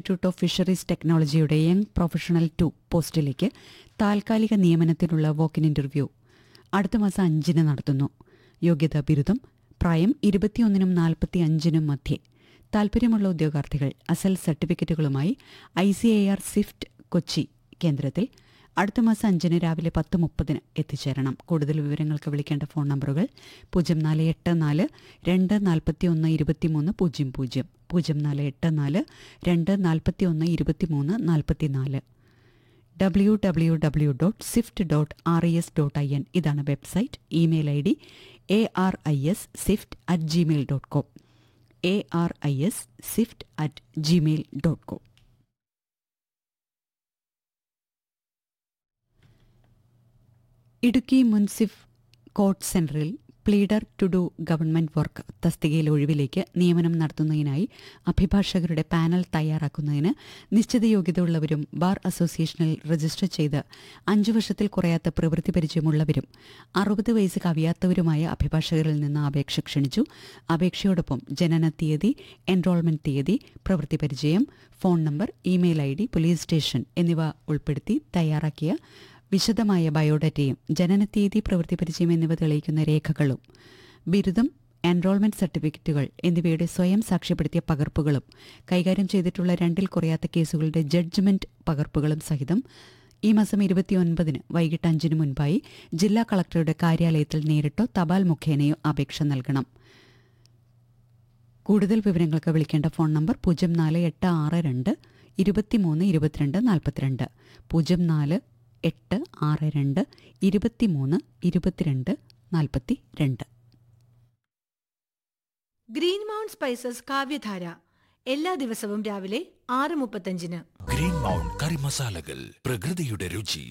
institute of fisheries ടെക്നോളജിയുടെ young professional two പോസ്റ്റിലേക്ക് താൽക്കാലിക നിയമനത്തിനുള്ള വോക്കിൻ ഇന്റർവ്യൂ അടുത്ത മാസം അഞ്ചിന് നടത്തുന്നു യോഗ്യതാ ബിരുദം പ്രായം ഇരുപത്തിയൊന്നിനും നാൽപ്പത്തി അഞ്ചിനും മധ്യേ താൽപ്പര്യമുള്ള ഉദ്യോഗാർത്ഥികൾ അസൽ സർട്ടിഫിക്കറ്റുകളുമായി I C I R swift Kochi കേന്ദ്രത്തിൽ അടുത്ത മാസം അഞ്ചിന് രാവിലെ പത്ത് മുപ്പതിന് എത്തിച്ചേരണം കൂടുതൽ വിവരങ്ങൾക്ക് വിളിക്കേണ്ട ഫോൺ നമ്പറുകൾ പൂജ്യം നാല് എട്ട് നാല് രണ്ട് നാൽപ്പത്തി ഒന്ന് ഇരുപത്തിമൂന്ന് പൂജ്യം പൂജ്യം പൂജ്യം നാല് എട്ട് നാല് രണ്ട് നാൽപ്പത്തി ഒന്ന് ഇരുപത്തിമൂന്ന് നാൽപ്പത്തി നാല് W W W dot swift dot R E S dot I N ഇതാണ് website email I D A R I S swift at Gmail dot com A R I S swift at Gmail dot com Idukki munsif court സെന്ററിൽ pleader to do government work തസ്തികയിൽ ഒഴിവിലേക്ക് നിയമനം നടത്തുന്നതിനായി അഭിഭാഷകരുടെ panel തയ്യാറാക്കുന്നതിന് നിശ്ചിത യോഗ്യതയുള്ളവരും bar അസോസിയേഷനിൽ register ചെയ്ത് അഞ്ചു വർഷത്തിൽ കുറയാത്ത പ്രവൃത്തി പരിചയമുള്ളവരും അറുപത് വയസ്സ് കവിയാത്തവരുമായ അഭിഭാഷകരിൽ നിന്ന് അപേക്ഷ ക്ഷണിച്ചു അപേക്ഷയോടൊപ്പം ജനന തീയതി എൻറോൾമെന്റ് തീയതി പ്രവൃത്തി പരിചയം phone number email I D police station എന്നിവ ഉൾപ്പെടുത്തി തയ്യാറാക്കിയ വിശദമായ ബയോഡാറ്റയും ജനനത്തീയതി പ്രവൃത്തി പരിചയം എന്നിവ തെളിയിക്കുന്ന രേഖകളും ബിരുദം എൻറോൾമെന്റ് സർട്ടിഫിക്കറ്റുകൾ എന്നിവയുടെ സ്വയം സാക്ഷ്യപ്പെടുത്തിയ പകർപ്പുകളും കൈകാര്യം ചെയ്തിട്ടുള്ള രണ്ടിൽ കുറയാത്ത കേസുകളുടെ ജഡ്ജ്മെന്റ് പകർപ്പുകളും സഹിതം ഈ മാസം ഇരുപത്തിയൊൻപതിന് വൈകിട്ട് അഞ്ചിന് മുൻപായി ജില്ലാ കളക്ടറുടെ കാര്യാലയത്തിൽ നേരിട്ടോ തപാൽ മുഖേനയോ അപേക്ഷ നൽകണം കൂടുതൽ വിവരങ്ങൾക്ക് വിളിക്കേണ്ട ഫോൺ നമ്പർ പൂജ്യം നാല് എട്ട് ആറ് രണ്ട് ഇരുപത്തിമൂന്ന് ഇരുപത്തിരണ്ട് നാൽപ്പത്തിരണ്ട് പൂജ്യം നാല് എട്ട് ആറ് രണ്ട് ഇരുപത്തിമൂന്ന് ഇരുപത്തിരണ്ട് നാൽപ്പത്തി രണ്ട് ഗ്രീൻ മൗണ്ട് സ്പൈസസ് കാവ്യധാര എല്ലാ ദിവസവും രാവിലെ ആറ് മുപ്പത്തഞ്ചിന് ഗ്രീൻ മൗണ്ട് കറി മസാലകൾ പ്രകൃതിയുടെ രുചി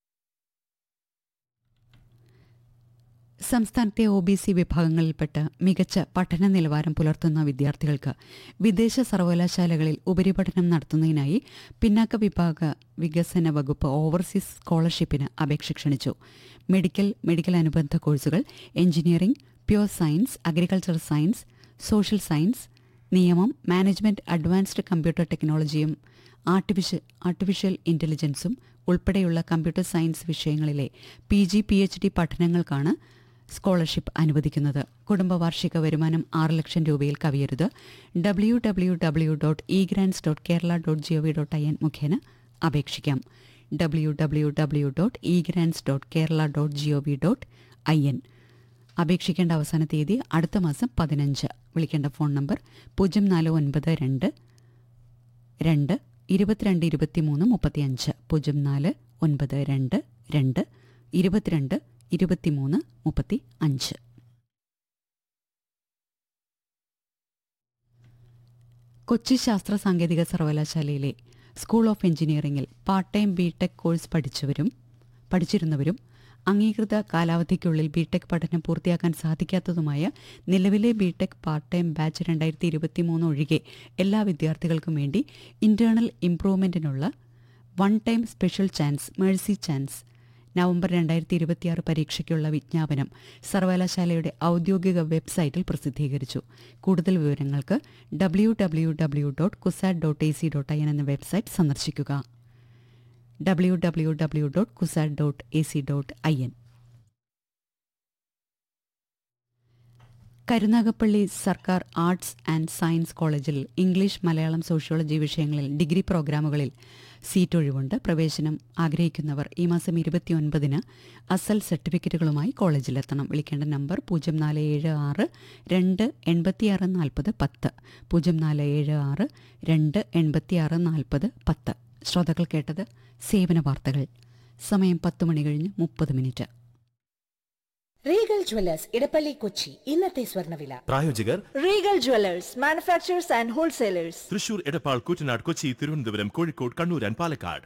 സംസ്ഥാനത്തെ ഒ ബി സി വിഭാഗങ്ങളിൽപ്പെട്ട മികച്ച പഠന നിലവാരം പുലർത്തുന്ന വിദ്യാർത്ഥികൾക്ക് വിദേശ സർവകലാശാലകളിൽ ഉപരിപഠനം നടത്തുന്നതിനായി പിന്നാക്ക വിഭാഗ വികസന വകുപ്പ് ഓവർസീസ് സ്കോളർഷിപ്പിന് അപേക്ഷ ക്ഷണിച്ചു മെഡിക്കൽ മെഡിക്കൽ അനുബന്ധ കോഴ്സുകൾ engineering pure science agriculture science social science നിയമം മാനേജ്മെന്റ് അഡ്വാൻസ്ഡ് കമ്പ്യൂട്ടർ ടെക്നോളജിയും ആർട്ടിഫിഷ്യൽ ആർട്ടിഫിഷ്യൽ ഇന്റലിജൻസും ഉൾപ്പെടെയുള്ള കമ്പ്യൂട്ടർ സയൻസ് വിഷയങ്ങളിലെ P G P H D പഠനങ്ങൾക്കാണ് സ്കോളർഷിപ്പ് അനുവദിക്കുന്നത് കുടുംബ വാർഷിക വരുമാനം ആറ് ലക്ഷം രൂപയിൽ കവിയരുത് W W W dot E grants dot Kerala dot G O V dot I N മുഖേന അപേക്ഷിക്കാം W W W dot E grants dot Kerala dot G O V dot I N അപേക്ഷിക്കേണ്ട അവസാന തീയതി അടുത്ത മാസം പതിനഞ്ച് വിളിക്കേണ്ട ഫോൺ നമ്പർ പൂജ്യം നാല് ഒൻപത് രണ്ട് രണ്ട് ഇരുപത്തിരണ്ട് ഇരുപത്തിമൂന്ന് മുപ്പത്തിയഞ്ച് പൂജ്യം നാല് ഒൻപത് രണ്ട് രണ്ട് ഇരുപത്തിരണ്ട് ഇരുപത്തിമൂന്ന് മുപ്പത്തി അഞ്ച് കൊച്ചി ശാസ്ത്ര സാങ്കേതിക സർവകലാശാലയിലെ സ്കൂൾ ഓഫ് എഞ്ചിനീയറിംഗിൽ part time B tech course പഠിച്ചവരും പഠിച്ചിരുന്നവരും അംഗീകൃത കാലാവധിക്കുള്ളിൽ ബിടെക് പഠനം പൂർത്തിയാക്കാൻ സാധിക്കാത്തതുമായ നിലവിലെ ബിടെക് പാർട്ട് ടൈം ബാച്ച് രണ്ടായിരത്തി ഇരുപത്തിമൂന്ന് ഒഴികെ എല്ലാ വിദ്യാർത്ഥികൾക്കും വേണ്ടി ഇന്റേണൽ ഇംപ്രൂവ്മെന്റിനുള്ള one time special chance mercy chance November രണ്ടായിരത്തി ഇരുപത്തിയാറ് പരീക്ഷയ്ക്കുള്ള വിജ്ഞാപനം സർവകലാശാലയുടെ ഔദ്യോഗിക വെബ്സൈറ്റിൽ പ്രസിദ്ധീകരിച്ചു കൂടുതൽ വിവരങ്ങൾക്ക് W W W dot CUSAT dot A C dot I N എന്ന വെബ്സൈറ്റ് സന്ദർശിക്കുക W W W dot CUSAT dot A C dot I N Karunagappally സർക്കാർ ആർട്സ് ആൻഡ് സയൻസ് കോളേജിൽ ഇംഗ്ലീഷ് മലയാളം സോഷ്യോളജി വിഷയങ്ങളിൽ ഡിഗ്രി പ്രോഗ്രാമുകളിൽ സീറ്റ് ഒഴിവുണ്ട് പ്രവേശനം ആഗ്രഹിക്കുന്നവർ ഈ മാസം ഇരുപത്തിയൊൻപതിന് അസൽ സർട്ടിഫിക്കറ്റുകളുമായി കോളേജിലെത്തണം വിളിക്കേണ്ട നമ്പർ പൂജ്യം നാല് ഏഴ് ആറ് രണ്ട് എൺപത്തിയാറ് നാൽപ്പത് പത്ത് പൂജ്യം നാല് ഏഴ് ആറ് രണ്ട് എൺപത്തിയാറ് നാൽപ്പത് പത്ത് ശ്രോതാക്കൾ കേട്ടത് സേവന വാർത്തകൾ സമയം പത്ത് മണി കഴിഞ്ഞ് മുപ്പത് minute Regal jewellers Edappally Kochi ഇന്നത്തെ സ്വർണ്ണവില പ്രായോജകർ Regal jewellers manufacturers and wholesalers Thrissur Edappal Koottanad Kochi Thiruvananthapuram Kozhikode Kannur and Palakkad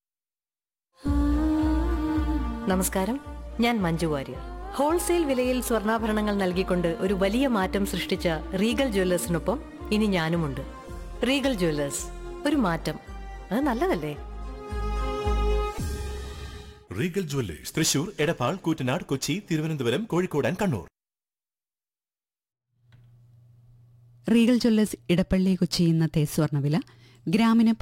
നമസ്കാരം ഞാൻ മഞ്ജു വാര്യർ ഹോൾസെയിൽ വിലയിൽ സ്വർണ്ണാഭരണങ്ങൾ നൽകിക്കൊണ്ട് ഒരു വലിയ മാറ്റം സൃഷ്ടിച്ച റീഗൽ ജ്വല്ലേഴ്സിനൊപ്പം ഇനി ഞാനുമുണ്ട് റീഗൽ ജ്വല്ലേഴ്സ് ഒരു മാറ്റം അത് നല്ലതല്ലേ Regal jewellers Thrissur Edappal Koottanad Kochi Thiruvananthapuram Kozhikode and Kannur Regal jewellers Edappally Kochi ഇന്നത്തെ സ്വർണ്ണവില ഗ്രാമിന്